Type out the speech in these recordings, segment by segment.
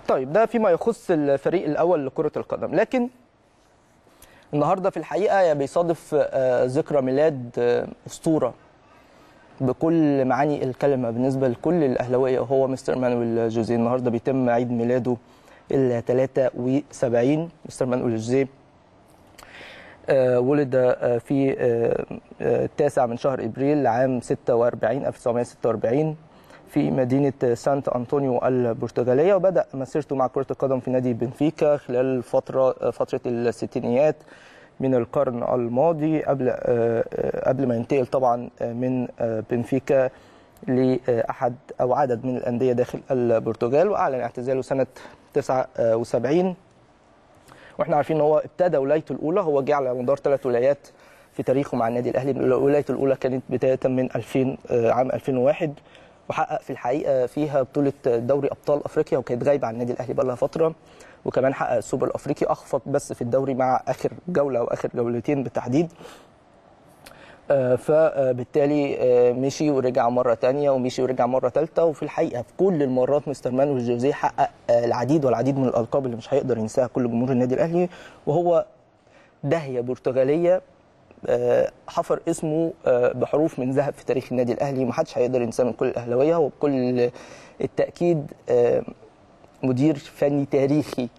طيب ده فيما يخص الفريق الاول لكره القدم لكن النهارده في الحقيقه بيصادف آه، ذكرى ميلاد آه، اسطوره بكل معاني الكلمه بالنسبه لكل الاهلاويه وهو مستر مانويل جوزيه النهارده بيتم عيد ميلاده ال 73 مستر مانويل جوزيه آه، ولد آه، في آه، آه، التاسع من شهر ابريل عام 46 1946 في مدينة سانت أنطونيو البرتغالية وبدأ مسيرته مع كرة القدم في نادي بنفيكا خلال فترة فترة الستينيات من القرن الماضي قبل آه، آه، قبل ما ينتقل طبعا آه، من آه، بنفيكا لأحد أو عدد من الأندية داخل البرتغال وأعلن اعتزاله سنة 79 واحنا عارفين ان هو ابتدى ولايته الاولى هو جه على مدار ثلاث ولايات في تاريخه مع النادي الاهلي ولايته الاولى كانت بدايه من 2000 آه، عام 2001 وحقق في الحقيقه فيها بطوله دوري ابطال افريقيا وكانت غايبه عن النادي الاهلي بقى لها فتره وكمان حقق السوبر الافريقي اخفق بس في الدوري مع اخر جوله واخر جولتين بالتحديد آه، فبالتالي آه، مشي ورجع مره تانية ومشي ورجع مره ثالثه وفي الحقيقه في كل المرات مستر مانويل جوزيه حقق آه، العديد والعديد من الالقاب اللي مش هيقدر ينساها كل جمهور النادي الاهلي وهو داهيه برتغاليه آه، حفر اسمه آه، بحروف من ذهب في تاريخ النادي الاهلي ومحدش هيقدر ينساه من كل الاهلاويه وبكل التاكيد آه، مدير فني تاريخي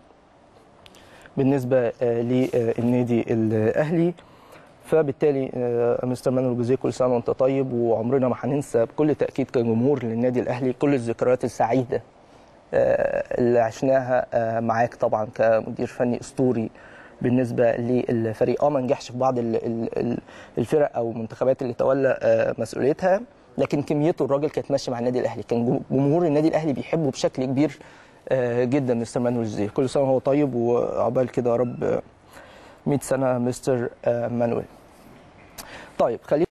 بالنسبه آه، للنادي الاهلي فبالتالي آه، مستر مانويل جوزيه كل سنه وانت طيب وعمرنا ما هننسى بكل تاكيد كجمهور للنادي الاهلي كل الذكريات السعيده آه، اللي عشناها آه، معاك طبعا كمدير فني اسطوري بالنسبه للفريق اه ما نجحش في بعض ال- ال- ال- الفرق او المنتخبات اللي تولى آه، مسؤوليتها لكن كميته الراجل كانت ماشيه مع النادي الاهلي كان جم- جمهور النادي الاهلي بيحبه بشكل كبير آه، جدا مستر مانويل جوزيه كل سنه وهو طيب وعقبال كده يا رب آه، 100 سنه مستر آه، مانويل طيب خلينا